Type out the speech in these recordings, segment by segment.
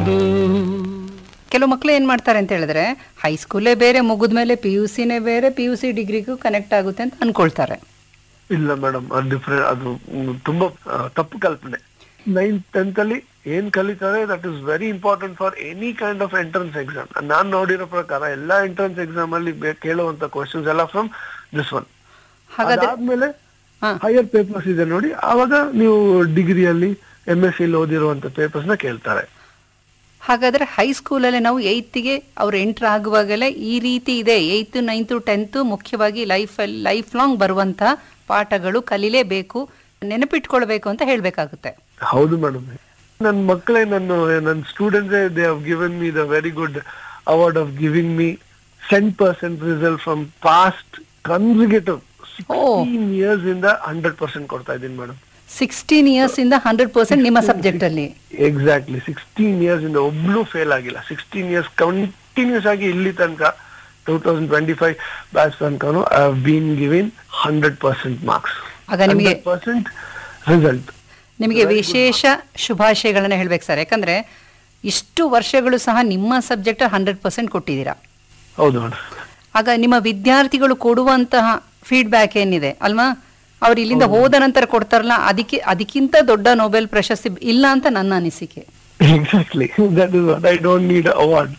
ಯಾವುದು ಕೆಲವು ಮಕ್ಕಳು ಏನ್ ಮಾಡ್ತಾರೆ ಅಂತ ಹೇಳಿದ್ರೆ ಹೈಸ್ಕೂಲೇ ಬೇರೆ ಮುಗಿದ್ಮೇಲೆ ಪಿ ಯು ಸಿನೇ ಬೇರೆ ಪಿ ಯು ಸಿ ಡಿಗ್ರಿಗೂ ಕನೆಕ್ಟ್ ಆಗುತ್ತೆ ಅಂತ ಅನ್ಕೊಳ್ತಾರೆ ಇಲ್ಲ ಮೇಡಮ್ ಅದು ಡಿಫ್ರೆಂಟ್ ಅದು ಮ್, ತುಂಬಾ ಆ, ತಪ್ಪು ಕಲ್ಪನೆ ನೈನ್ತ್ ಟೆಂತ್ ಅಲ್ಲಿ ಏನ್ ಕಲಿತಾರೆ that is very important for any kind of entrance exam ನಾನ್ ನೋಡಿರೋ ಪ್ರಕಾರ ಎಲ್ಲಾ ಎಂಟ್ರೆನ್ಸ್ ಎಕ್ಸಾಮ್ ಅಲ್ಲಿ ಬೇ- ಕೇಳುವಂತ ಕ್ವಶನ್ಸ್ ಎಲ್ಲ ಫ್ರಮ್ ದಿಸ್ ಒನ್ ಹಾಗಾದ್ರೆ ಅದಾದ್ಮೇಲೆ ಹಾ. ಹೈಯರ್ ಪೇಪರ್ಸ್ ಇದೆ ನೋಡಿ ಆವಾಗ ನೀವು ಡಿಗ್ರಿಯಲ್ಲಿ ಎಂ ಎಸ್ ಸಿ ಓದಿರುವಂತ ಪೇಪರ್ಸ್ ನ ಕೇಳ್ತಾರೆ ಹಾಗಾದ್ರೆ ಹೈಸ್ಕೂಲಲ್ಲಿ ನಾವು ಏಯ್ತಿಗೆ ಅವ್ರು ಎಂಟ್ರ್ ಆಗುವಾಗಲೇ ಈ ರೀತಿ ಇದೆ ಏಯ್ತು ನೈನ್ತು ಟೆಂತು ಮುಖ್ಯವಾಗಿ ಲೈಫಲ್ಲಿ ಲೈಫ್ ಲಾಂಗ್ ಬರುವಂತ ಪಾಠಗಳು ಕಲಿಲೇಬೇಕು ನೆನಪಿಟ್ಕೊಳ್ಬೇಕು ಅಂತ ಹೇಳ್ಬೇಕಾಗುತ್ತೆ ಹೌದು ಮೇಡಮ್ ನನ್ನ ಮಕ್ಕಳೇ ನನ್ನ ನನ್ನ students they have given me the very good award of giving me cent percent result from past consecutive sixteen years ಇಂದ ಹಂಡ್ರೆಡ್ ಪರ್ಸೆಂಟ್ ಕೊಡ್ತಾ ಇದ್ದೀನಿ ಮೇಡಮ್ ಸಿಕ್ಸ್ಟೀನ್ ಇಯರ್ಸ್ ಇಂದ ಹಂಡ್ರೆಡ್ ಪರ್ಸೆಂಟ್ ನಿಮ್ಮ ಸಬ್ಜೆಕ್ಟ್ ಅಲ್ಲಿ ಎಕ್ಸಾಕ್ಟ್ಲಿ ಸಿಕ್ಸ್ಟೀನ್ ಇಯರ್ಸ್ ಇಂದ ಒಬ್ಳು fail ಆಗಿಲ್ಲ sixteen years continuous ಆಗಿ ಇಲ್ಲಿ ತನಕ two thousand twenty five batch ತನಕನು I have been given hundred percent marks ಆಗ ನಿಮಗೆ ಪರ್ಸೆಂಟ್ ರಿಸಲ್ಟ್ ನಿಮಗೆ ವಿಶೇಷ ಶುಭಾಶಯಗಳನ್ನ ಹೇಳ್ಬೇಕು ಸರ್ ಯಾಕಂದ್ರೆ ಇಷ್ಟು ವರ್ಷಗಳು ಸಹ ನಿಮ್ಮ ಸಬ್ಜೆಕ್ಟ್ ಹಂಡ್ರೆಡ್ ಪರ್ಸೆಂಟ್ ಕೊಟ್ಟಿದ್ದೀರಾ ಹೌದು ಮೇಡಮ್ ಆಗ ನಿಮ್ಮ ವಿದ್ಯಾರ್ಥಿಗಳು ಕೊಡುವಂತಹ ಫೀಡ್ಬ್ಯಾಕ್ ಏನಿದೆ ಅಲ್ವಾ ಅವ್ರು ಇಲ್ಲಿಂದ ಹೋದ ನಂತರ ಕೊಡ್ತಾರಲ್ಲ ಅದಕ್ಕೆ ಅದಕ್ಕಿಂತ ದೊಡ್ಡ ನೊಬೆಲ್ ಪ್ರಶಸ್ತಿ ಇಲ್ಲ ಅಂತ ನನ್ನ ಅನಿಸಿಕೆ exactly that is what I don't need award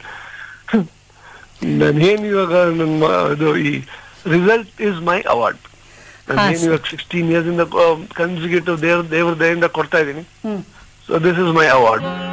ನಾನೇನ್ ಇವಾಗ ನನ್ನ ಇದು ಈ ರಿಸಲ್ಟ್ ಇಸ್ ಮೈ ಅವಾರ್ಡ್ ನಾನೇನ್ sir. ಇವಾಗ ಸಿಕ್ಸ್ಟೀನ್ ಇಯರ್ಸ್ ಇಂದ ಕನ್ಸಿಗೇಟಿವ್ ದೇವ್ರ ದೇವ್ರ ದಯಿಂದ ಕೊಡ್ತಾ ಇದ್ದೀನಿ hmm so this is my award